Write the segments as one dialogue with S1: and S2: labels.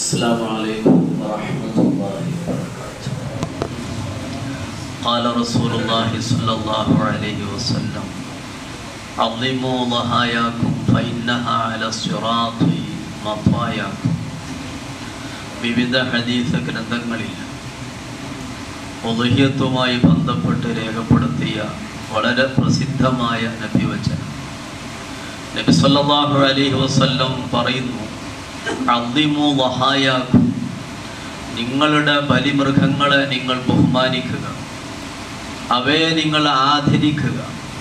S1: السلام عليكم ورحمة الله وبركاته قال رسول الله صلى الله عليه وسلم عظموا ضحاياكم فإنها على الصراط مطاياكم വിവിധ ഹദീസ ഗ്രന്ഥങ്ങളിൽ ഉദഹ്യത്തുമായി ബന്ധപ്പെട്ട് രേഖപ്പെടുത്തിയ വളരെ പ്രസിദ്ധമായ നബിവചനം നബി സല്ലല്ലാഹു അലൈഹി വസല്ലം പറയുന്നു അദ്ദിമു വഹായാക്കും നിങ്ങളുടെ ബലിമൃഗങ്ങളെ നിങ്ങൾ ബഹുമാനിക്കുക അവയെ നിങ്ങൾ ആദരിക്കുക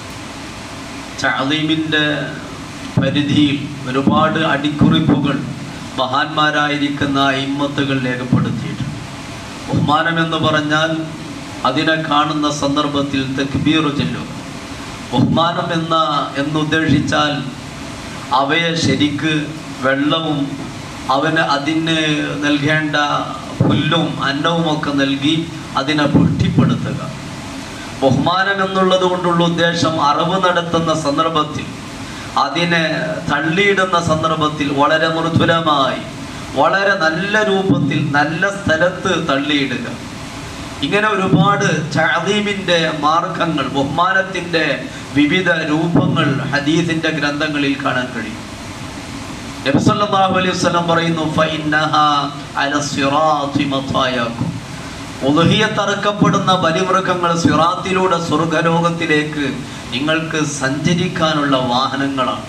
S1: ചാദീമിൻ്റെ പരിധിയിൽ ഒരുപാട് അടിക്കുറിപ്പുകൾ മഹാന്മാരായിരിക്കുന്ന ഇമ്മത്തുകൾ രേഖപ്പെടുത്തിയിട്ടുണ്ട് ബഹുമാനം എന്ന് പറഞ്ഞാൽ അതിനെ കാണുന്ന സന്ദർഭത്തിൽ തെക്ബീർ ചെല്ലുക ബഹുമാനം എന്ന എന്നുദ്ദേശിച്ചാൽ അവയെ ശരിക്ക് വെള്ളവും അവന് അതിന് നൽകേണ്ട പുല്ലും അന്നവും ഒക്കെ നൽകി അതിനെ പുഷ്ടിപ്പെടുത്തുക ബഹുമാനം എന്നുള്ളത് കൊണ്ടുള്ള ഉദ്ദേശം അറിവ് നടത്തുന്ന സന്ദർഭത്തിൽ അതിനെ തള്ളിയിടുന്ന സന്ദർഭത്തിൽ വളരെ മൃദുലമായി വളരെ നല്ല രൂപത്തിൽ നല്ല സ്ഥലത്ത് തള്ളിയിടുക ഇങ്ങനെ ഒരുപാട് ചാദീമിൻ്റെ മാർഗങ്ങൾ ബഹുമാനത്തിൻ്റെ വിവിധ രൂപങ്ങൾ ഹദീസിൻ്റെ ഗ്രന്ഥങ്ങളിൽ കാണാൻ കഴിയും നബിസല്ലല്ലാഹു അലൈഹി വസല്ലം പറയുന്നു ഫഇന്നഹാ അല സിറാത്തി മത്തായാക്കും ഉലുഹിയത്തറക്കപ്പെടുന്ന ബലിമൃഗങ്ങൾ സിറാത്തിലൂടെ സ്വർഗലോകത്തിലേക്ക് നിങ്ങൾക്ക് സഞ്ചരിക്കാനുള്ള വാഹനങ്ങളാണ്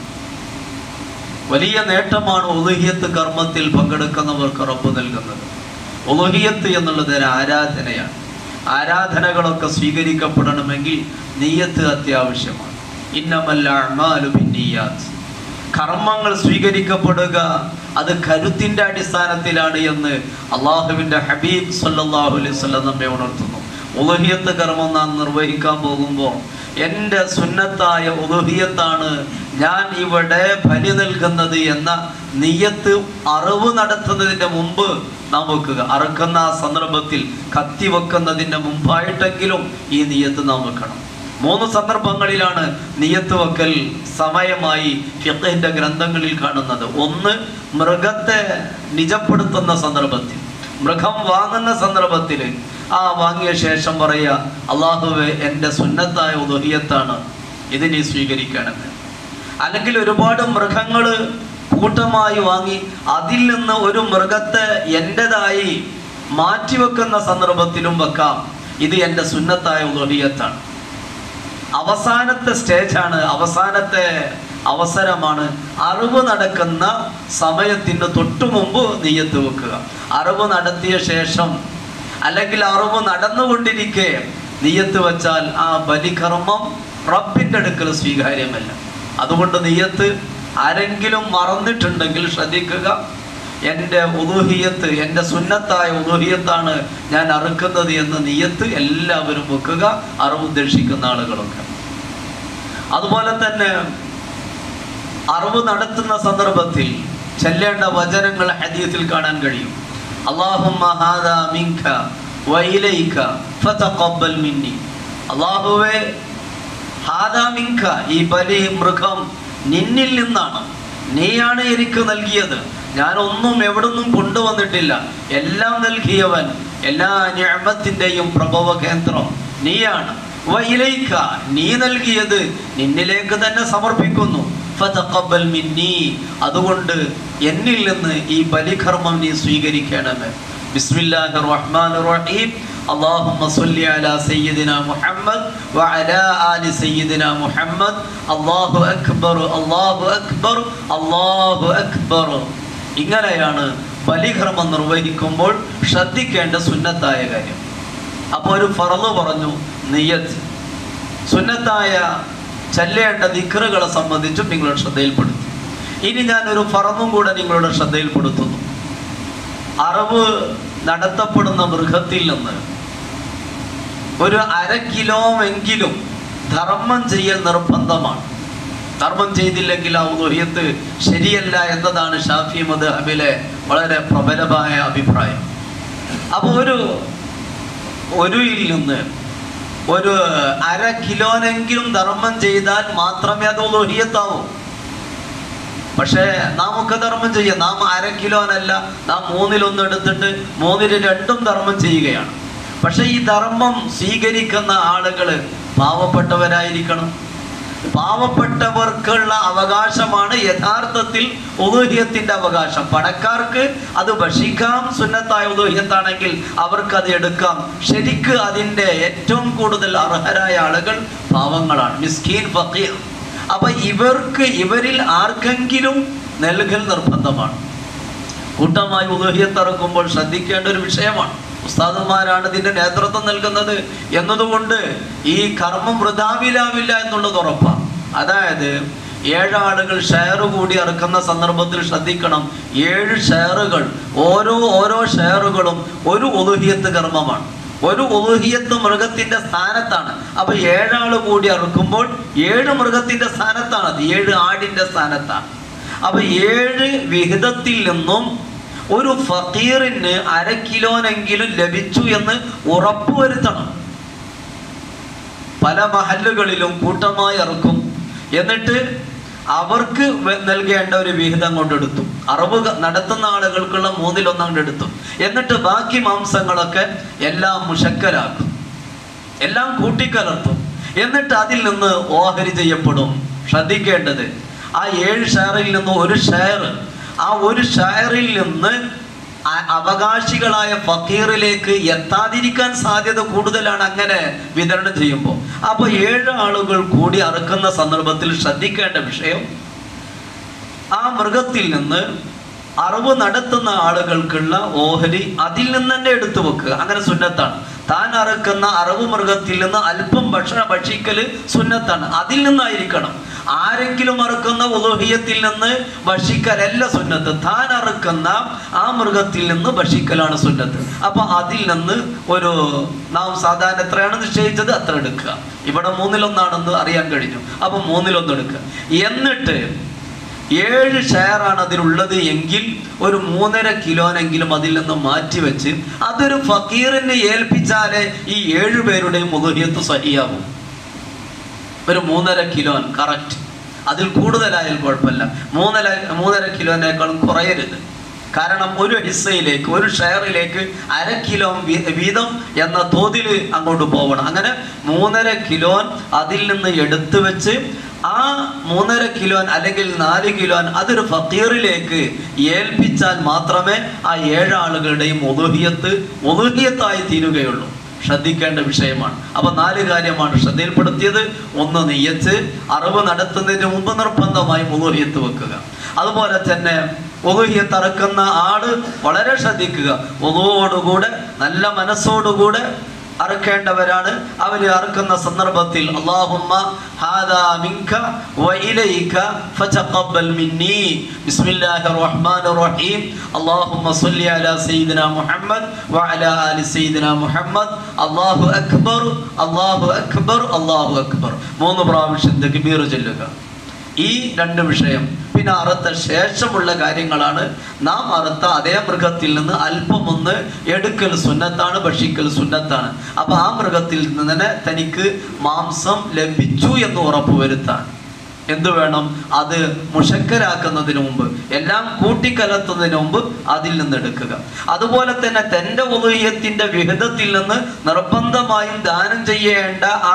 S1: വലിയ നേട്ടമാണ് ഉലുഹിയത്ത് കർമ്മത്തിൽ പങ്കെടുക്കുന്നവർക്ക് ഉറപ്പ് നൽകുന്നത് ഉലുഹിയത്ത് എന്നുള്ളത് ഒരു ആരാധനയാണ് ആരാധനകളൊക്കെ സ്വീകരിക്കപ്പെടണമെങ്കിൽ നീയത്ത് അത്യാവശ്യമാണ് ഇന്നമല്ല അഅ്മാലു ബിന്നിയാത്ത് കർമ്മങ്ങൾ സ്വീകരിക്കപ്പെടുക അത് കരുത്തിൻ്റെ അടിസ്ഥാനത്തിലാണ് എന്ന് അള്ളാഹുവിൻ്റെ ഹബീബ് സല്ലല്ലാഹു അലൈഹി വസല്ലം നമ്മെ ഉണർത്തുന്നു ഉലുഹിയത്ത് കർമ്മം നാം നിർവഹിക്കാൻ പോകുമ്പോൾ എൻ്റെ സുന്നത്തായ ഉലുഹിയത്താണ് ഞാൻ ഇവിടെ ബലി നൽകുന്നത് എന്ന നിയത്ത് അറിവ് നടത്തുന്നതിൻ്റെ മുമ്പ് നാം വെക്കുക അറുക്കുന്ന ആ സന്ദർഭത്തിൽ കത്തി വെക്കുന്നതിൻ്റെ മുമ്പായിട്ടെങ്കിലും ഈ നിയത്ത് നാം വെക്കണം മൂന്ന് സന്ദർഭങ്ങളിലാണ് നിയത്ത് വെക്കൽ സമയമായി ഫിഖഹിന്റെ ഗ്രന്ഥങ്ങളിൽ കാണുന്നത് ഒന്ന് മൃഗത്തെ നിജപ്പെടുത്തുന്ന സന്ദർഭത്തിൽ മൃഗം വാങ്ങുന്ന സന്ദർഭത്തിൽ ആ വാങ്ങിയ ശേഷം പറയുക അള്ളാഹുവെ എൻ്റെ സുന്നത്തായ ഉദഹിയത്താണ് ഇത് നീ സ്വീകരിക്കണമെന്ന് അല്ലെങ്കിൽ ഒരുപാട് മൃഗങ്ങൾ കൂട്ടമായി വാങ്ങി അതിൽ നിന്ന് ഒരു മൃഗത്തെ എൻ്റെതായി മാറ്റിവെക്കുന്ന സന്ദർഭത്തിലും വെക്കാം ഇത് എൻ്റെ സുന്നത്തായ ഉദഹിയത്താണ് അവസാനത്തെ സ്റ്റേജാണ് അവസാനത്തെ അവസരമാണ് അറിവ് നടക്കുന്ന സമയത്തിന് തൊട്ടു മുമ്പ് നെയ്യത്ത് വെക്കുക അറിവ് നടത്തിയ ശേഷം അല്ലെങ്കിൽ അറിവ് നടന്നുകൊണ്ടിരിക്കെ നെയ്യത്ത് വെച്ചാൽ ആ ബലികർമ്മം റബ്ബിൻ്റെ അടുക്കൽ സ്വീകാര്യമല്ല അതുകൊണ്ട് നെയ്യത്ത് ആരെങ്കിലും മറന്നിട്ടുണ്ടെങ്കിൽ ശ്രദ്ധിക്കുക എൻ്റെ ഉദൂഹിയത്ത് എൻ്റെ സുന്നത്തായ ഉദൂഹിയത്താണ് ഞാൻ അറുക്കുന്നത് എന്ന നിയത്ത് എല്ലാവരും വെക്കുക അറിവ് ഉദ്ദേശിക്കുന്ന ആളുകളൊക്കെ അതുപോലെ തന്നെ അറിവ് നടത്തുന്ന സന്ദർഭത്തിൽ ചെല്ലേണ്ട വചനങ്ങൾ ഹദീസിൽ കാണാൻ കഴിയും അള്ളാഹുമ്മ ഹാദാ മിൻക വഇലൈക ഫതഖബ്ബൽ മിന്നി അള്ളാഹുവേ ഹാദാ മിൻക ഈ ബലി മൃഗം നിന്നിൽ നിന്നാണ് നീയാണ് എനിക്ക് നൽകിയത് ഞാൻ ഒന്നും എവിടുന്നും കൊണ്ടുവന്നിട്ടില്ല എല്ലാം നൽകിയവൻ എല്ലാ ഞാമത്തിൻ്റെയും പ്രഭവ കേന്ദ്രം നീയാണ് വയിലേക്ക നീ നൽകിയത് നിന്നിലേക്ക് തന്നെ സമർപ്പിക്കുന്നു ഫതഖബ്ബൽ മിന്നി അതുകൊണ്ട് എന്നിൽ നിന്ന് ഈ ബലികർമ്മം നീ സ്വീകരിക്കണമേ ബിസ്മില്ലാഹിർ റഹ്മാനിർ റഹീം اللهم صل على سيدنا محمد وعلى آل سيدنا محمد الله أكبر الله أكبر الله أكبر ഇങ്ങനെയാണ് ബലികർമ്മം നിർവഹിക്കുമ്പോൾ ശ്രദ്ധിക്കേണ്ട സുന്നത്തായ കാര്യം അപ്പോൾ ഒരു ഫറല് പറഞ്ഞു നിയത്ത് സുന്നത്തായ ചെല്ലേണ്ട ദിക്കറുകളെ സംബന്ധിച്ചും നിങ്ങളുടെ ശ്രദ്ധയിൽപ്പെടുത്തി ഇനി ഞാനൊരു ഫറന്നും കൂടെ നിങ്ങളുടെ ശ്രദ്ധയിൽപ്പെടുത്തുന്നു അറിവ് നടത്തപ്പെടുന്ന മൃഗത്തിൽ നിന്ന് ഒരു അര കിലോമെങ്കിലും ധർമ്മം ചെയ്യൽ നിർബന്ധമാണ് ധർമ്മം ചെയ്തില്ലെങ്കിൽ ആ ഉദുഹ്യത്ത് ശരിയല്ല എന്നതാണ് ഷാഫി മദ്ഹബിലെ വളരെ പ്രബലമായ അഭിപ്രായം അപ്പോൾ ഒരു ഒരുയിൽ നിന്ന് ഒരു അര കിലോനെങ്കിലും ധർമ്മം ചെയ്താൽ മാത്രമേ അത് ഉദുഹ്യത്താവൂ
S2: പക്ഷേ നാം ഒക്കെ ധർമ്മം ചെയ്യാം നാം അര കിലോനല്ല നാം മൂന്നിലൊന്നും എടുത്തിട്ട് മൂന്നിൽ രണ്ടും ധർമ്മം ചെയ്യുകയാണ് പക്ഷെ ഈ ധർമ്മം സ്വീകരിക്കുന്ന ആളുകൾ പാവപ്പെട്ടവരായിരിക്കണം പാവപ്പെട്ടവർക്കുള്ള അവകാശമാണ് യഥാർത്ഥത്തിൽ ഉദൂഹ്യത്തിന്റെ അവകാശം പണക്കാർക്ക് അത് ഭക്ഷിക്കാം സുന്നത്തായ ഉദൂഹ്യത്താണെങ്കിൽ അവർക്ക് അത് എടുക്കാം ശരിക്ക് അതിൻ്റെ ഏറ്റവും കൂടുതൽ അർഹരായ ആളുകൾ പാവങ്ങളാണ് മിസ്കീൻ ഫക്കീർ അപ്പൊ ഇവർക്ക് ഇവരിൽ ആർക്കെങ്കിലും നൽകൽ നിർബന്ധമാണ് കൂട്ടമായി ഉദൂഹ്യത്തിറക്കുമ്പോൾ ശ്രദ്ധിക്കേണ്ട ഒരു വിഷയമാണ് ഉസ്താദന്മാരാണ് ഇതിന്റെ നേതൃത്വം നൽകുന്നത് എന്നതുകൊണ്ട് ഈ കർമ്മം വൃഥാവിലാവില്ല എന്നുള്ളത് ഉറപ്പാണ് അതായത് ഏഴാളുകൾ ഷെയർ കൂടി ഇറക്കുന്ന സന്ദർഭത്തിൽ ശ്രദ്ധിക്കണം ഏഴ് ഷെയറുകൾ ഓരോ ഓരോ ഷെയറുകളും ഒരു ഒലുഹിയത്ത് കർമ്മമാണ് ഒരു ഒലുഹിയത്ത് മൃഗത്തിന്റെ സ്ഥാനത്താണ് അപ്പൊ ഏഴാള് കൂടി ഇറക്കുമ്പോൾ ഏഴ് മൃഗത്തിന്റെ സ്ഥാനത്താണ് അത് ഏഴ് ആടിന്റെ സ്ഥാനത്താണ് അപ്പൊ ഏഴ് വിഹിതത്തിൽ നിന്നും ഒരു ഫക്കീറിന് അര കിലോനെങ്കിലും ലഭിച്ചു എന്ന് ഉറപ്പുവരുത്തണം പല മഹല്ലുകളിലും കൂട്ടമായി ഇറക്കും എന്നിട്ട് അവർക്ക് വെ- നൽകേണ്ട ഒരു വിഹിതം കൊണ്ടെടുത്തു അറവ് ക- നടത്തുന്ന ആളുകൾക്കുള്ള മൂന്നിലൊന്നങ്ങോട്ട് എടുത്തു എന്നിട്ട് ബാക്കി മാംസങ്ങളൊക്കെ എല്ലാം മുഷക്കലാക്കും എല്ലാം കൂട്ടിക്കലർത്തും എന്നിട്ട് അതിൽ നിന്ന് ഓഹരി ചെയ്യപ്പെടും ശ്രദ്ധിക്കേണ്ടത് ആ ഏഴ് ഷെയറിൽ നിന്ന് ഒരു ഷെയർ ആ ഒരു ഷെയറിൽ നിന്ന് അ- അവകാശികളായ ഫക്കീറിലേക്ക് എത്താതിരിക്കാൻ സാധ്യത കൂടുതലാണ് അങ്ങനെ വിതരണം ചെയ്യുമ്പോൾ അപ്പോൾ ഏഴ് ആളുകൾ കൂടി അറുക്കുന്ന സന്ദർഭത്തിൽ ശ്രദ്ധിക്കേണ്ട വിഷയം ആ മൃഗത്തിൽ നിന്ന് അറിവ് നടത്തുന്ന ആളുകൾക്കുള്ള ഓഹരി അതിൽ നിന്ന് തന്നെ എടുത്തു വെക്കുക അങ്ങനെ സുന്നത്താണ് താൻ അറുക്കുന്ന അറിവ് മൃഗത്തിൽ നിന്ന് അല്പം ഭക്ഷണം ഭക്ഷിക്കല് സുന്നത്താണ് അതിൽ നിന്നായിരിക്കണം ആരെങ്കിലും അറുക്കുന്ന ഉലോഹിയത്തിൽ നിന്ന് ഭക്ഷിക്കലല്ല സുന്നത്ത് താൻ അറുക്കുന്ന ആ മൃഗത്തിൽ നിന്ന് ഭക്ഷിക്കലാണ് സുന്നത്ത് അപ്പൊ അതിൽ നിന്ന് ഒരു നാം സാധാരണ എത്രയാണ് നിശ്ചയിച്ചത് അത്ര എടുക്കുക ഇവിടെ മൂന്നിലൊന്നാണെന്ന് അറിയാൻ കഴിഞ്ഞു അപ്പൊ മൂന്നിലൊന്ന് എടുക്കുക എന്നിട്ട് ഏഴ് ഷെയറാണ് അതിലുള്ളത് എങ്കിൽ ഒരു മൂന്നര കിലോനെങ്കിലും അതിൽ നിന്ന് മാറ്റിവെച്ച് അതൊരു ഫക്കീറിനെ ഏൽപ്പിച്ചാലേ ഈ ഏഴു പേരുടെയും മുഖഹിയത്ത് സഹിയാവും ഒരു മൂന്നര കിലോൻ കറക്റ്റ് അതിൽ കൂടുതലായാൽ കുഴപ്പമില്ല മൂന്നര മൂന്നര കിലോനേക്കാളും കുറയരുത് കാരണം ഒരു ഹിസ്സയിലേക്ക് ഒരു ഷെയറിലേക്ക് അര കിലോ വീ- വീതം എന്ന തോതിൽ അങ്ങോട്ട് പോകണം അങ്ങനെ മൂന്നര കിലോൻ അതിൽ നിന്ന് എടുത്തു വെച്ച് ആ മൂന്നര കിലോൻ അല്ലെങ്കിൽ നാല് കിലോൻ അതൊരു ഫക്കീറിലേക്ക് ഏൽപ്പിച്ചാൽ മാത്രമേ ആ ഏഴാളുകളുടെയും ഒതുഹിയത്ത് ഒതുഹിയത്തായി തീരുകയുള്ളൂ ശ്രദ്ധിക്കേണ്ട വിഷയമാണ് അപ്പൊ നാല് കാര്യമാണ് ശ്രദ്ധയിൽപ്പെടുത്തിയത് ഒന്ന് നെയ്യച്ച് അറിവ് നടത്തുന്നതിന് മുമ്പ് നിർബന്ധമായി മുതുഹിയത്ത് വെക്കുക അതുപോലെ തന്നെ ഒതുഹിയത്ത് അറക്കുന്ന ആട് വളരെ ശ്രദ്ധിക്കുക ഒതുവോടുകൂടെ നല്ല മനസ്സോടുകൂടെ അറുക്കേണ്ടവരാണ് അവർ അറുക്കുന്ന സന്ദർഭത്തിൽ അള്ളാഹുമ്മ ഹാദാ മിൻക വഇലൈക ഫതഖബ്ബൽ മിന്നി ബിസ്മില്ലാഹിർ റഹ്മാനിർ റഹീം അല്ലാഹുമ്മ സ്വല്ലി അലാ സയ്യിദിന മുഹമ്മദ് വഅലാ ആലി സയ്യിദിന മുഹമ്മദ് അല്ലാഹു അക്ബർ അല്ലാഹു അക്ബർ അല്ലാഹു അക്ബർ മൂന്ന് പ്രാവശ്യം തക്ബീർ ചൊല്ലുക ഈ രണ്ട് വിഷയം പിന്നെ അറുത്ത ശേഷമുള്ള കാര്യങ്ങളാണ് നാം അറുത്ത അതേ മൃഗത്തിൽ നിന്ന് അല്പം ഒന്ന് എടുക്കൽ സുന്നത്താണ് ഭക്ഷിക്കൽ സുന്നത്താണ് അപ്പൊ ആ മൃഗത്തിൽ നിന്ന് തന്നെ തനിക്ക് മാംസം ലഭിച്ചു എന്ന് ഉറപ്പുവരുത്താൻ എന്തു വേണം അത് മുഷക്കരാക്കുന്നതിന് മുമ്പ് എല്ലാം കൂട്ടിക്കലർത്തുന്നതിന് മുമ്പ് അതിൽ നിന്ന് എടുക്കുക അതുപോലെ തന്നെ തൻ്റെ ഉദയത്തിന്റെ വിഹിതത്തിൽ നിന്ന് നിർബന്ധമായും ദാനം ചെയ്യേണ്ട ആ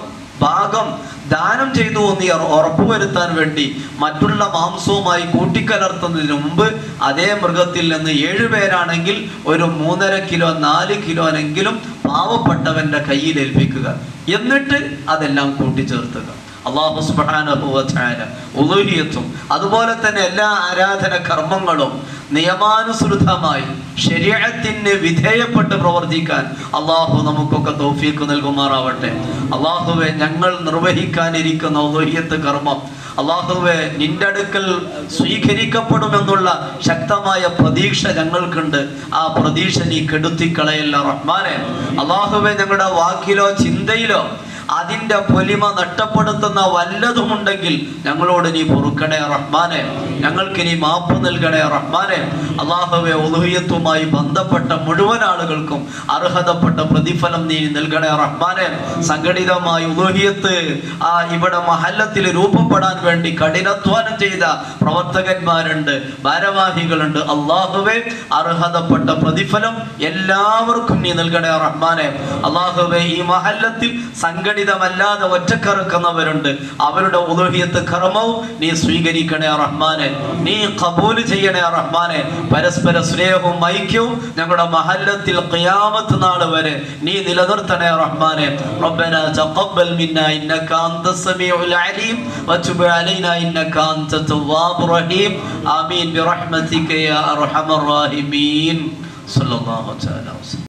S2: ഭാഗം ദാനം ചെയ്തു എന്ന് ഉറ- ഉറപ്പുവരുത്താൻ വേണ്ടി മറ്റുള്ള മാംസവുമായി കൂട്ടിക്കലർത്തുന്നതിന് മുമ്പ് അതേ മൃഗത്തിൽ നിന്ന് ഏഴുപേരാണെങ്കിൽ ഒരു മൂന്നര കിലോ നാല് കിലോനെങ്കിലും പാവപ്പെട്ടവന്റെ കയ്യിൽ ഏൽപ്പിക്കുക എന്നിട്ട് അതെല്ലാം കൂട്ടിച്ചേർത്തുക അള്ളാഹു സുബ്ഹാനഹു വ തആല ഉളുഹിയത്തും അതുപോലെ തന്നെ എല്ലാ ആരാധന കർമ്മങ്ങളും നിയമാനുസൃതമായി ശരീരത്തിന് വിധേയപ്പെട്ട് പ്രവർത്തിക്കാൻ അള്ളാഹു നമുക്കൊക്കെ തൗഫീക്ക് നൽകുമാറാവട്ടെ അള്ളാഹുവെ ഞങ്ങൾ നിർവഹിക്കാനിരിക്കുന്ന ഉളുഹിയത്ത് കർമ്മം അള്ളാഹുവെ നിന്റെ അടുക്കൽ സ്വീകരിക്കപ്പെടുമെന്നുള്ള ശക്തമായ പ്രതീക്ഷ ഞങ്ങൾക്കുണ്ട് ആ പ്രതീക്ഷ നീ കെടുത്തിക്കളയല്ല റഹ്മാനെ അള്ളാഹുവെ ഞങ്ങളുടെ വാക്കിലോ ചിന്തയിലോ അതിൻ്റെ പൊലിമ നഷ്ടപ്പെടുത്തുന്ന വല്ലതുമുണ്ടെങ്കിൽ ഞങ്ങളോട് നീ പൊറുക്കണേ റഹ്മാനെ ഞങ്ങൾക്ക് നീ മാപ്പ് നൽകണേ റഹ്മാനെ അള്ളാഹുവെ ഉലുഹിയത്തുമായി ബന്ധപ്പെട്ട മുഴുവൻ ആളുകൾക്കും അർഹതപ്പെട്ട പ്രതിഫലം നീ നൽകണേ റഹ്മാനെ സംഘടിതമായി ഉലുഹിയത്ത് ആ ഇവിടെ മഹല്ലത്തിൽ രൂപപ്പെടാൻ വേണ്ടി കഠിനാധ്വാനം ചെയ്ത പ്രവർത്തകന്മാരുണ്ട് ഭാരവാഹികളുണ്ട് അള്ളാഹുവെ അർഹതപ്പെട്ട പ്രതിഫലം എല്ലാവർക്കും നീ നൽകണേ റഹ്മാനെ അള്ളാഹുവെ ഈ മഹല്ലത്തിൽ സംഘടിതമല്ലാതെ ഒറ്റക്കറുക്കുന്നവരുണ്ട് അവരുടെ ഉദോഹിയത്ത് കർമ്മവും നീ സ്വീകരിക്കണേ റഹ്മാനെ നീ കബൂല് ചെയ്യണേ റഹ്മാനെ പരസ്പര സ്നേഹവും ഐക്യവും ഞങ്ങളുടെ മഹല്ലത്തിൽ ഖിയാമത്ത് നാൾ വരെ നീ നിലനിർത്തണേ റഹ്മാനെ ربنا تقبل منا انك انت السميع العليم وتب علينا انك انت التواب الرحيم امين برحمتك يا ارحم الراحمين صلى الله تعالى وسلم